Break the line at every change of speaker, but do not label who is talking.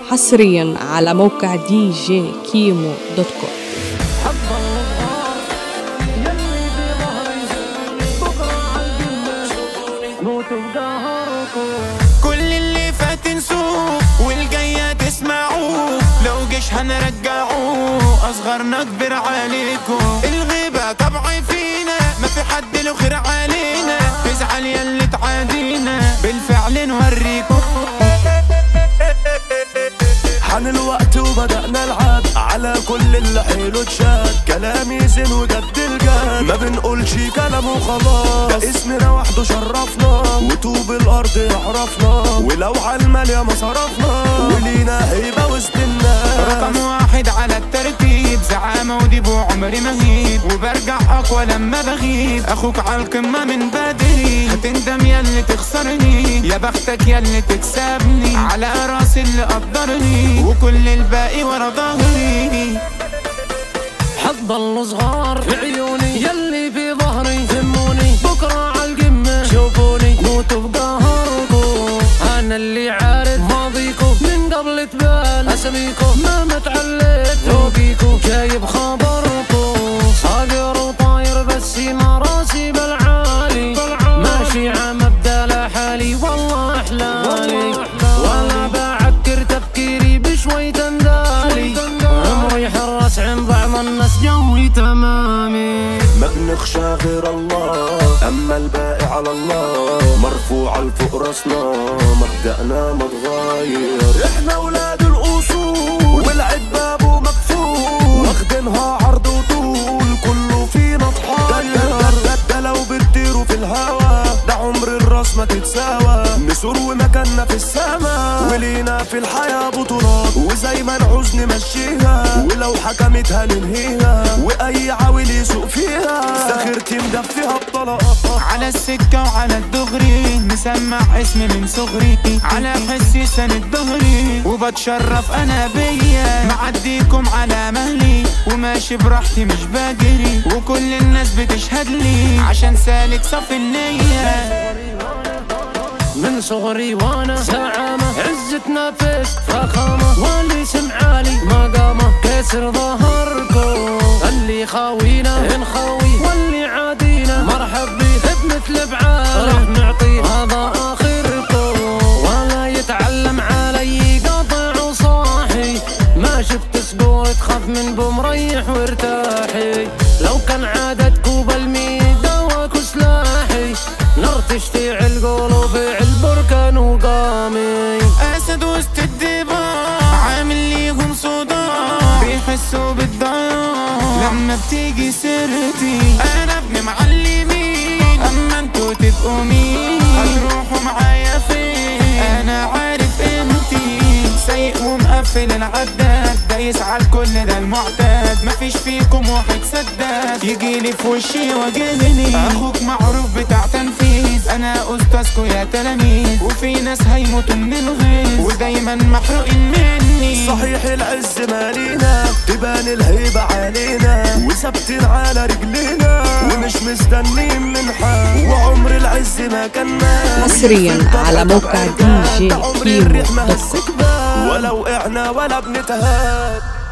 حصريا على موقع دي جي كيمو دوت كوم
كل اللي فات نسوه والجاية تسمعوه لو جيش هنرجعوه أصغرنا كبر عليكم الغيبة طبعي فينا ما في حد له خير علينا تزعل ياللي تعادينا بالفعل نوريكم
حان الوقت وبدأنا العاد على كل اللي حيله اتشاد كلامي زين وجد الجد ما بنقولش كلام وخلاص ده اسمنا وحده شرفنا وطوب الأرض يعرفنا ولو على المال يا ما صرفنا ولينا هيبة وسط الناس
رقم واحد على الترتيب زعامة وديب وعمري مهيب وبرجع أقوى لما بغيب أخوك على القمة من بدري هتندم ياللي تخسرني يا بختك ياللي تكسبني على راسي اللي قدرني وكل الباقي ورا ظهري
حتضلوا صغار في عيوني يلي في ظهري فهموني بكرة عالقمة شوفوني موتوا بقهركم أنا اللي عارف ماضيكم من قبل تبان أسميكم ما تعليت توبيكم جايب خبركم صاقر وطاير بس ما راسي بالعالي ماشي عم ابدا لحالي والله احلالي ولا بعكر تفكيري بشوي تندالي عمري حرس عن بعض الناس جوي تمامي
ما بنخشى غير الله أما الباقي على الله مرفوع لفوق راسنا مبدأنا ما تغير احنا ولاد الأصول والعد بابه مقفول واخدينها عرض وطول كله فينا اتحير ده, ده, ده لو بتطيروا في الهوا ده عمر الراس ما تتساوى نسور ومكاننا في السما ولينا في الحياة بطولات وزي ما نعوز نمشيها ولو حكمتها ننهيها واي عاول يسوق فيها سخرتي مدفيها بطلقات
على السكة وعلى الدغري مسمع اسمي من صغري على حسي سند ظهري وبتشرف انا بيا معديكم على مهلي وماشي براحتي مش بجري وكل الناس بتشهد لي عشان سالك صف النية
من صغري وانا زعامة عزة نفس فخامة واللي سمع عالي مقامة كسر ظهركم اللي خاوينا نخاوي واللي عادينا مرحب بيه بمثل بعالي راح نعطيه هذا اخركم ولا يتعلم علي قاطع وصاحي ما شفت سبور تخاف من بمريح وارتاحي لو كان عادتكو بالميدا واكو سلاحي نار تشتعل قلوب البركان وقامي
اسد وسط الدبار عامل ليهم صداع بيحسوا بالضياع لما بتيجي سيرتي انا ابن معلمين اما انتوا تبقوا مين هتروحوا معايا فين انا عارف انتي سايق ومقفل العداد دايس على الكل ده المعتاد مفيش فيكم واحد سداد يجيلي في وشي واجهني اخوك معروف بتاع تنفيذ انا استاذكو يا تلاميذ وفي ناس هيموتوا من الغيظ ودايما محروقين مني
صحيح العز مالينا تبان الهيبة علينا وثابتين على رجلينا ومش مستنين من حال وعمر العز ما كنا
حصرياً على موقع دي جي
عمر
كيمو
الريح ما
دوت كوم.
هزك بال ولا وقعنا ولا بنتهاد